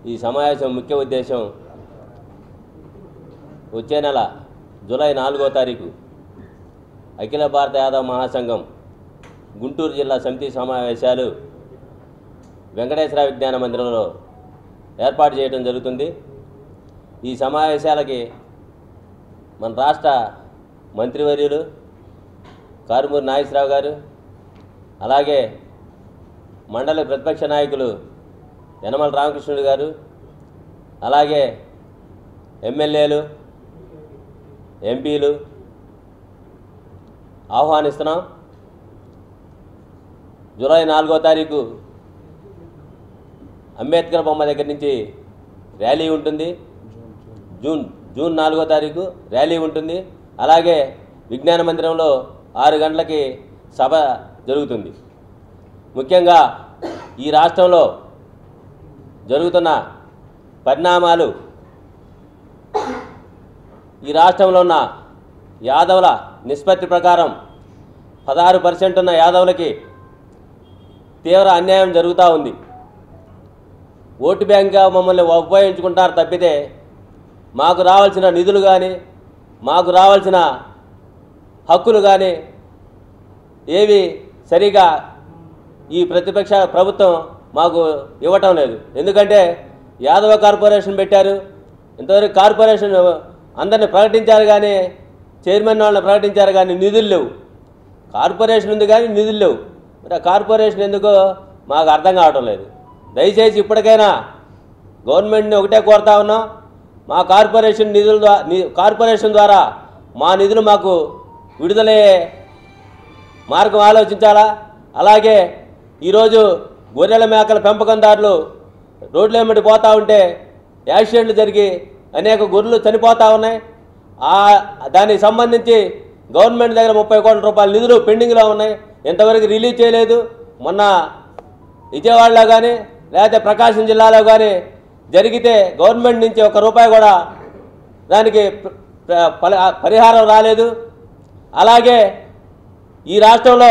ఈ సమావేశం ముఖ్య ఉద్దేశం వచ్చే నెల జూలై నాలుగో తారీఖు అఖిల భారత యాదవ్ మహాసంఘం గుంటూరు జిల్లా సమితి సమావేశాలు వెంకటేశ్వర విజ్ఞాన మందిరంలో ఏర్పాటు చేయడం జరుగుతుంది ఈ సమావేశాలకి మన రాష్ట్ర మంత్రివర్యులు కారుమూరి నాగేశ్వరరావు గారు అలాగే మండలి ప్రతిపక్ష నాయకులు యనమల రామకృష్ణుడు గారు అలాగే ఎమ్మెల్యేలు ఎంపీలు ఆహ్వానిస్తున్నాం జూలై నాలుగో తారీఖు అంబేద్కర్ బొమ్మ దగ్గర నుంచి ర్యాలీ ఉంటుంది జూన్ జూన్ నాలుగో తారీఖు ర్యాలీ ఉంటుంది అలాగే విజ్ఞాన మందిరంలో ఆరు గంటలకి సభ జరుగుతుంది ముఖ్యంగా ఈ రాష్ట్రంలో జరుగుతున్న పరిణామాలు ఈ రాష్ట్రంలో ఉన్న యాదవుల నిష్పత్తి ప్రకారం పదహారు పర్సెంట్ ఉన్న యాదవులకి తీవ్ర అన్యాయం జరుగుతూ ఉంది ఓటు బ్యాంక్గా మమ్మల్ని ఉపయోగించుకుంటారు తప్పితే మాకు రావాల్సిన నిధులు కానీ మాకు రావాల్సిన హక్కులు కానీ ఏవి సరిగా ఈ ప్రతిపక్ష ప్రభుత్వం మాకు ఇవ్వటం లేదు ఎందుకంటే యాదవ కార్పొరేషన్ పెట్టారు ఇంతవరకు కార్పొరేషన్ అందరిని ప్రకటించారు కానీ చైర్మన్ వాళ్ళని ప్రకటించారు కానీ నిధులు లేవు కార్పొరేషన్ ఉంది కానీ నిధులు లేవు మరి ఆ కార్పొరేషన్ ఎందుకో మాకు అర్థం కావటం లేదు దయచేసి ఇప్పటికైనా గవర్నమెంట్ని ఒకటే కోరుతా ఉన్నాం మా కార్పొరేషన్ నిధుల ద్వారా కార్పొరేషన్ ద్వారా మా నిధులు మాకు విడుదలయ్యే మార్గం ఆలోచించాలా అలాగే ఈరోజు గొర్రెల మేకల పెంపకందారులు రోడ్ల వెంబడి పోతూ ఉంటే యాక్సిడెంట్లు జరిగి అనేక గొర్రెలు చనిపోతూ ఉన్నాయి ఆ దానికి సంబంధించి గవర్నమెంట్ దగ్గర ముప్పై కోట్ల రూపాయల నిధులు పెండింగ్లో ఉన్నాయి ఇంతవరకు రిలీజ్ చేయలేదు మొన్న విజయవాడలో కానీ లేకపోతే ప్రకాశం జిల్లాలో కానీ జరిగితే గవర్నమెంట్ నుంచి ఒక రూపాయి కూడా దానికి ప్ర- ప్ర- పలి- పరిహారం రాలేదు అలాగే ఈ రాష్ట్రంలో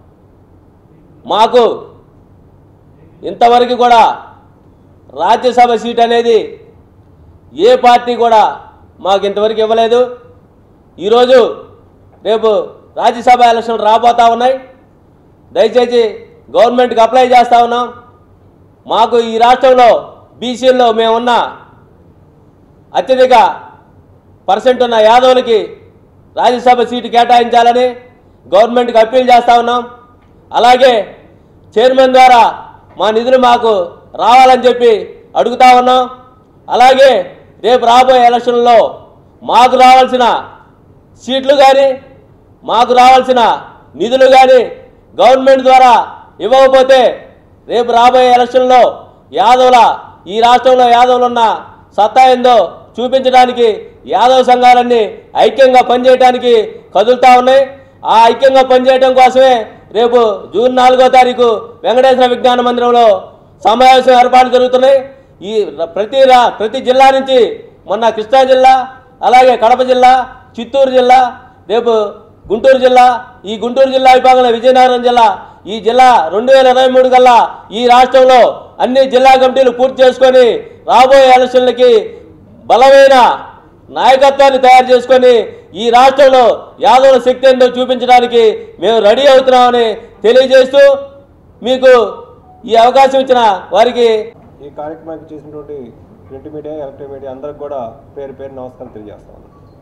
మాకు ఇంతవరకు కూడా రాజ్యసభ సీట్ అనేది ఏ పార్టీ కూడా మాకు ఇంతవరకు ఇవ్వలేదు ఈరోజు రేపు రాజ్యసభ ఎలక్షన్లు రాబోతా ఉన్నాయి దయచేసి గవర్నమెంట్కి అప్లై చేస్తా ఉన్నాం మాకు ఈ రాష్ట్రంలో బీసీల్లో మేమున్న అత్యధిక పర్సెంట్ ఉన్న యాదవులకి రాజ్యసభ సీటు కేటాయించాలని గవర్నమెంట్కి అప్పీల్ చేస్తా ఉన్నాం అలాగే చైర్మన్ ద్వారా మా నిధులు మాకు రావాలని చెప్పి అడుగుతా ఉన్నాం అలాగే రేపు రాబోయే ఎలక్షన్లో మాకు రావాల్సిన సీట్లు కానీ మాకు రావాల్సిన నిధులు కానీ గవర్నమెంట్ ద్వారా ఇవ్వకపోతే రేపు రాబోయే ఎలక్షన్లో యాదవుల ఈ రాష్ట్రంలో యాదవులు ఉన్న సత్తా ఏందో చూపించడానికి యాదవ సంఘాలన్నీ ఐక్యంగా పనిచేయడానికి కదులుతా ఉన్నాయి ఆ ఐక్యంగా పనిచేయడం కోసమే రేపు జూన్ నాలుగో తారీఖు వెంకటేశ్వర విజ్ఞాన మందిరంలో సమావేశం ఏర్పాటు జరుగుతున్నాయి ఈ ర- ప్రతి రా- ప్రతి జిల్లా నుంచి మొన్న కృష్ణా జిల్లా అలాగే కడప జిల్లా చిత్తూరు జిల్లా రేపు గుంటూరు జిల్లా ఈ గుంటూరు జిల్లా విభాగంలో విజయనగరం జిల్లా ఈ జిల్లా రెండు వేల ఇరవై మూడు కల్లా ఈ రాష్ట్రంలో అన్ని జిల్లా కమిటీలు పూర్తి చేసుకొని రాబోయే ఎలక్షన్లకి బలమైన నాయకత్వాన్ని తయారు చేసుకొని ఈ రాష్ట్రంలో యాదవుల శక్తి ఏంటో చూపించడానికి మేము రెడీ అవుతున్నామని తెలియజేస్తూ మీకు ఈ అవకాశం ఇచ్చిన వారికి ఈ కార్యక్రమానికి చేసినటువంటి ప్రింట్ మీడియా ఎలక్ట్రిక్ మీడియా అందరికి కూడా పేరు పేరు నమస్కారం తెలియజేస్తాను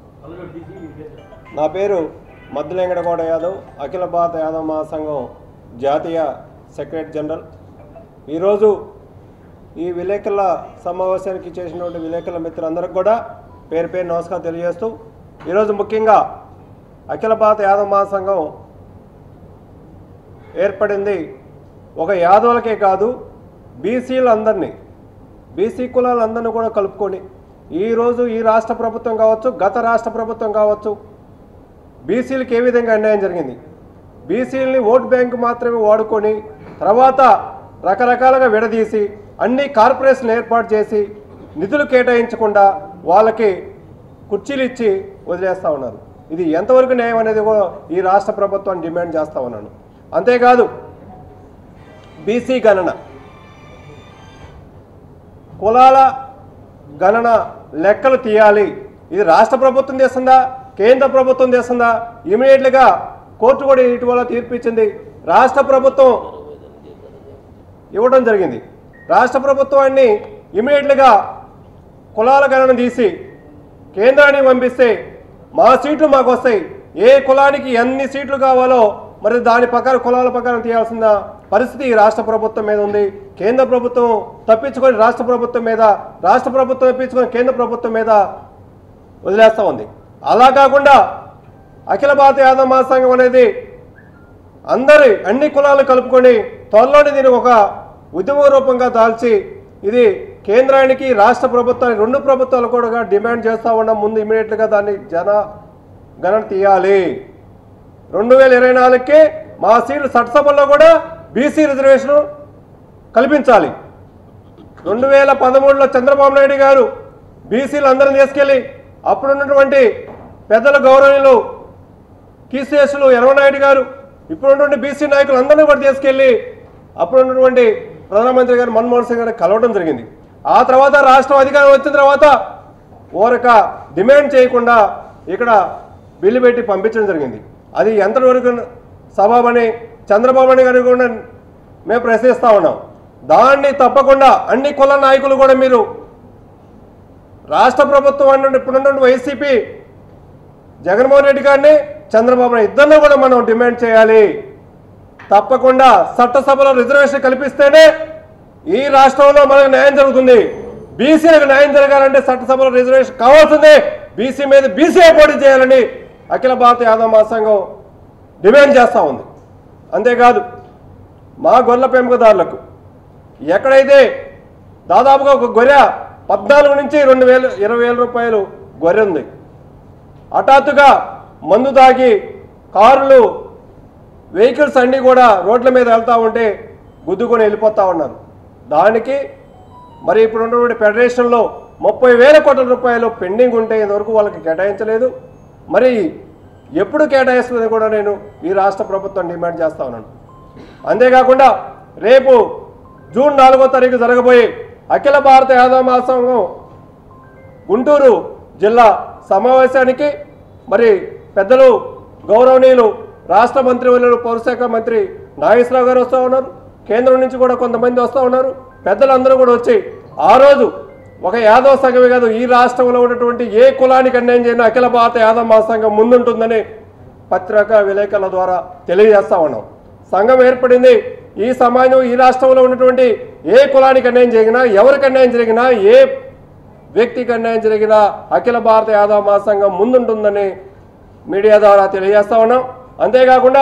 నా పేరు మద్దులెంగడగౌడ యాదవ్ అఖిల భారత యాదవ్ మహాసంఘం జాతీయ సెక్రటరీ జనరల్ ఈరోజు ఈ విలేకరుల సమావేశానికి చేసినటువంటి విలేకరుల మిత్రులందరికీ కూడా పేరు పేరు నమస్కారం తెలియజేస్తూ ఈరోజు ముఖ్యంగా అఖిల భారత యాదవ్ మహాసంఘం ఏర్పడింది ఒక యాదవులకే కాదు బీసీలందరినీ బీసీ కులాలందరినీ కూడా కలుపుకొని ఈరోజు ఈ రాష్ట్ర ప్రభుత్వం కావచ్చు గత రాష్ట్ర ప్రభుత్వం కావచ్చు బీసీలకు ఏ విధంగా అన్యాయం జరిగింది బీసీలని ఓట్ బ్యాంకు మాత్రమే వాడుకొని తర్వాత రకరకాలుగా విడదీసి అన్ని కార్పొరేషన్లు ఏర్పాటు చేసి నిధులు కేటాయించకుండా వాళ్ళకి కుర్చీలు ఇచ్చి వదిలేస్తూ ఉన్నారు ఇది ఎంతవరకు న్యాయం అనేది కూడా ఈ రాష్ట్ర ప్రభుత్వాన్ని డిమాండ్ చేస్తూ ఉన్నాను అంతేకాదు బీసీ గణన కులాల గణన లెక్కలు తీయాలి ఇది రాష్ట్ర ప్రభుత్వం చేస్తుందా కేంద్ర ప్రభుత్వం చేస్తుందా ఇమీడియట్గా కోర్టు కూడా ఇటీవల తీర్పు ఇచ్చింది రాష్ట్ర ప్రభుత్వం ఇవ్వడం జరిగింది రాష్ట్ర ప్రభుత్వాన్ని ఇమీడియట్గా కులాల గణన తీసి కేంద్రానికి పంపిస్తే మా సీట్లు మాకు వస్తాయి ఏ కులానికి ఎన్ని సీట్లు కావాలో మరి దాని ప్రకారం కులాల ప్రకారం తీయాల్సిన పరిస్థితి ఈ రాష్ట్ర ప్రభుత్వం మీద ఉంది కేంద్ర ప్రభుత్వం తప్పించుకొని రాష్ట్ర ప్రభుత్వం మీద రాష్ట్ర ప్రభుత్వం తప్పించుకొని కేంద్ర ప్రభుత్వం మీద వదిలేస్తూ ఉంది అలా కాకుండా అఖిల భారత యాదవ మహాసంఘం అనేది అందరి అన్ని కులాలు కలుపుకొని త్వరలోనే దీన్ని ఒక ఉద్యమ రూపంగా దాల్చి ఇది కేంద్రానికి రాష్ట్ర ప్రభుత్వానికి రెండు ప్రభుత్వాలు కూడా డిమాండ్ చేస్తూ ఉన్నాం ముందు ఇమీడియట్గా దాన్ని జన గణన తీయాలి రెండు వేల ఇరవై నాలుగుకి మా సీట్లు చట్టసభల్లో కూడా బీసీ రిజర్వేషన్ కల్పించాలి రెండు వేల పదమూడులో చంద్రబాబు నాయుడు గారు బీసీలు అందరిని తీసుకెళ్ళి అప్పుడున్నటువంటి పెద్దల గౌరవనీయులు కీసేసులు నాయుడు గారు ఇప్పుడున్నటువంటి బీసీ నాయకులు అందరినీ కూడా తీసుకెళ్ళి అప్పుడున్నటువంటి ప్రధానమంత్రి గారు మన్మోహన్ సింగ్ గారిని కలవడం జరిగింది ఆ తర్వాత రాష్ట్రం అధికారం వచ్చిన తర్వాత ఓరక డిమాండ్ చేయకుండా ఇక్కడ బిల్లు పెట్టి పంపించడం జరిగింది అది ఎంతవరకు సభాబని చంద్రబాబు నాయుడు గారు కూడా మేము ప్రశ్నిస్తా ఉన్నాం దాన్ని తప్పకుండా అన్ని కుల నాయకులు కూడా మీరు రాష్ట్ర ప్రభుత్వం అన్న ఇప్పుడున్నటువంటి వైసీపీ జగన్మోహన్ రెడ్డి గారిని చంద్రబాబు నాయుడు ఇద్దరిని కూడా మనం డిమాండ్ చేయాలి తప్పకుండా చట్టసభలో రిజర్వేషన్ కల్పిస్తేనే ఈ రాష్ట్రంలో మనకు న్యాయం జరుగుతుంది బీసీలకు న్యాయం జరగాలంటే చట్టసభలో రిజర్వేషన్ కావాల్సిందే బీసీ మీద బీసీ పోటీ చేయాలని అఖిల భారత యాదవ మహాసంఘం డిమాండ్ చేస్తూ ఉంది అంతేకాదు మా గొర్రెల పెంపకదారులకు ఎక్కడైతే దాదాపుగా ఒక గొర్రె పద్నాలుగు నుంచి రెండు వేలు ఇరవై వేల రూపాయలు గొర్రె ఉంది హఠాత్తుగా మందు తాగి కారులు వెహికల్స్ అన్నీ కూడా రోడ్ల మీద వెళ్తూ ఉంటే గుద్దుకొని వెళ్ళిపోతూ ఉన్నారు దానికి మరి ఇప్పుడు ఉన్నటువంటి ఫెడరేషన్లో ముప్పై వేల కోట్ల రూపాయలు పెండింగ్ ఉంటే ఇంతవరకు వాళ్ళకి కేటాయించలేదు మరి ఎప్పుడు కేటాయిస్తుందని కూడా నేను ఈ రాష్ట్ర ప్రభుత్వం డిమాండ్ చేస్తా ఉన్నాను అంతేకాకుండా రేపు జూన్ నాలుగో తారీఖు జరగబోయే అఖిల భారత యాదవ మహాసంఘం గుంటూరు జిల్లా సమావేశానికి మరి పెద్దలు గౌరవనీయులు రాష్ట్ర మంత్రివర్యులు పౌరశాఖ మంత్రి నాగేశ్వరరావు గారు వస్తూ ఉన్నారు కేంద్రం నుంచి కూడా కొంతమంది వస్తూ ఉన్నారు పెద్దలందరూ కూడా వచ్చి ఆ రోజు ఒక యాదవ సంఘమే కాదు ఈ రాష్ట్రంలో ఉన్నటువంటి ఏ కులానికి అన్యాయం చేయని అఖిల భారత యాదవ మహాసంఘం ముందుంటుందని పత్రికా విలేకరుల ద్వారా తెలియజేస్తా ఉన్నాం సంఘం ఏర్పడింది ఈ సమాజం ఈ రాష్ట్రంలో ఉన్నటువంటి ఏ కులానికి అన్యాయం జరిగినా ఎవరికి అన్యాయం జరిగినా ఏ వ్యక్తికి అన్యాయం జరిగినా అఖిల భారత యాదవ మహాసంఘం ముందుంటుందని మీడియా ద్వారా తెలియజేస్తా ఉన్నాం అంతేకాకుండా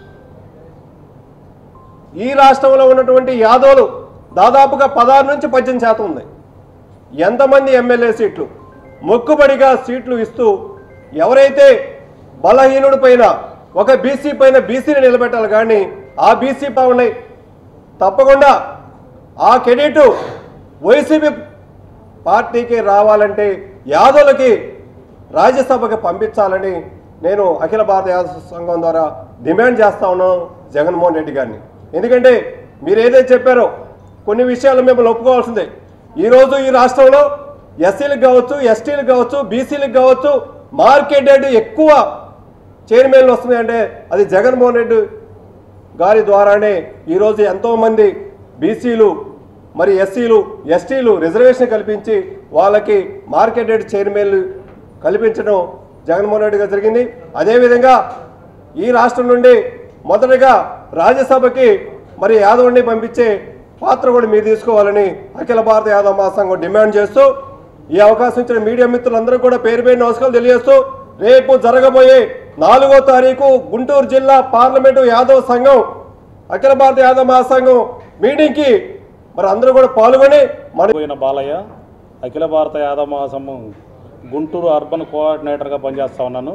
ఈ రాష్ట్రంలో ఉన్నటువంటి యాదవులు దాదాపుగా పదహారు నుంచి పద్దెనిమిది శాతం ఉంది ఎంతమంది ఎమ్మెల్యే సీట్లు మొక్కుబడిగా సీట్లు ఇస్తూ ఎవరైతే బలహీనుడి పైన ఒక బీసీ పైన బీసీని నిలబెట్టాలి కానీ ఆ బీసీ ఉన్నాయి తప్పకుండా ఆ కెడెట్ వైసీపీ పార్టీకి రావాలంటే యాదవులకి రాజ్యసభకి పంపించాలని నేను అఖిల భారత యాదవ సంఘం ద్వారా డిమాండ్ చేస్తా ఉన్నాను జగన్మోహన్ రెడ్డి గారిని ఎందుకంటే మీరు ఏదైతే చెప్పారో కొన్ని విషయాలు మిమ్మల్ని ఒప్పుకోవాల్సిందే ఈరోజు ఈ రాష్ట్రంలో ఎస్సీలకు కావచ్చు ఎస్టీలకు కావచ్చు బీసీలకు కావచ్చు మార్కెట్ రేటు ఎక్కువ చైర్మన్లు వస్తున్నాయంటే అది జగన్మోహన్ రెడ్డి గారి ద్వారానే ఈరోజు ఎంతోమంది బీసీలు మరి ఎస్సీలు ఎస్టీలు రిజర్వేషన్ కల్పించి వాళ్ళకి మార్కెట్ రేట్ చైర్మన్లు కల్పించడం జగన్మోహన్ రెడ్డి గారు జరిగింది అదేవిధంగా ఈ రాష్ట్రం నుండి మొదటగా రాజ్యసభకి మరి యాదవ్ని పంపించే పాత్ర కూడా మీరు తీసుకోవాలని అఖిల భారత యాదవ మహాసంఘం డిమాండ్ చేస్తూ ఈ అవకాశం ఇచ్చిన మీడియా మిత్రులందరూ కూడా పేరు పేరు నమస్కారం తెలియజేస్తూ రేపు జరగబోయే నాలుగో తారీఖు గుంటూరు జిల్లా పార్లమెంటు యాదవ్ సంఘం అఖిల భారత యాదవ మహాసంఘం మీటింగ్కి మరి అందరూ కూడా పాల్గొని మన పోయిన బాలయ్య అఖిల భారత యాదవ మహాసంఘం గుంటూరు అర్బన్ కోఆర్డినేటర్గా పనిచేస్తా ఉన్నాను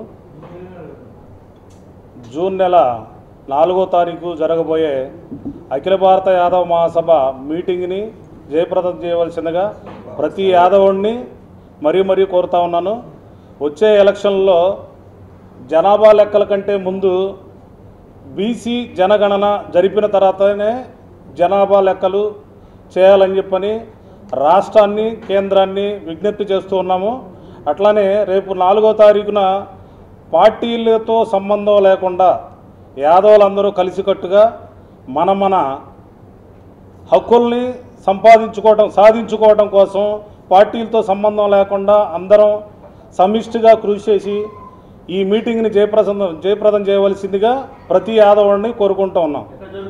జూన్ నెల నాలుగో తారీఖు జరగబోయే అఖిల భారత యాదవ మహాసభ మీటింగ్ని జయప్రదం చేయవలసిందిగా ప్రతి యాదవుడిని మరీ మరీ కోరుతా ఉన్నాను వచ్చే ఎలక్షన్లో జనాభా లెక్కల కంటే ముందు బీసీ జనగణన జరిపిన తర్వాతనే జనాభా లెక్కలు చేయాలని చెప్పని రాష్ట్రాన్ని కేంద్రాన్ని విజ్ఞప్తి చేస్తూ ఉన్నాము అట్లానే రేపు నాలుగో తారీఖున పార్టీలతో సంబంధం లేకుండా యాదవులందరూ కలిసికట్టుగా మన మన హక్కుల్ని సంపాదించుకోవడం సాధించుకోవడం కోసం పార్టీలతో సంబంధం లేకుండా అందరం సమిష్టిగా కృషి చేసి ఈ మీటింగ్ని జయప్రదం జయప్రదం చేయవలసిందిగా ప్రతి యాదవుడిని కోరుకుంటూ ఉన్నాం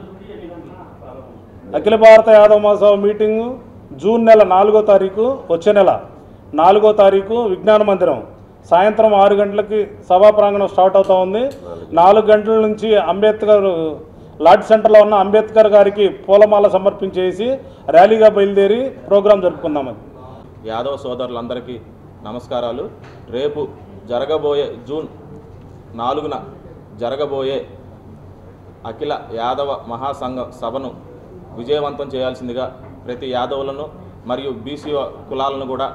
అఖిల భారత యాదవ మహోత్సవ మీటింగు జూన్ నెల నాలుగో తారీఖు వచ్చే నెల నాలుగో తారీఖు విజ్ఞాన మందిరం సాయంత్రం ఆరు గంటలకి సభా ప్రాంగణం స్టార్ట్ అవుతా ఉంది నాలుగు గంటల నుంచి అంబేద్కర్ లాడ్ సెంటర్లో ఉన్న అంబేద్కర్ గారికి పూలమాల సమర్పించేసి ర్యాలీగా బయలుదేరి ప్రోగ్రాం జరుపుకుందామని యాదవ సోదరులందరికీ నమస్కారాలు రేపు జరగబోయే జూన్ నాలుగున జరగబోయే అఖిల యాదవ మహాసంఘం సభను విజయవంతం చేయాల్సిందిగా ప్రతి యాదవులను మరియు బీసీ కులాలను కూడా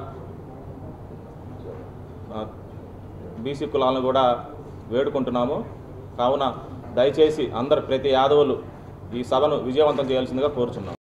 బీసీ కులాలను కూడా వేడుకుంటున్నాము కావున దయచేసి అందరు ప్రతి యాదవులు ఈ సభను విజయవంతం చేయాల్సిందిగా కోరుచున్నాం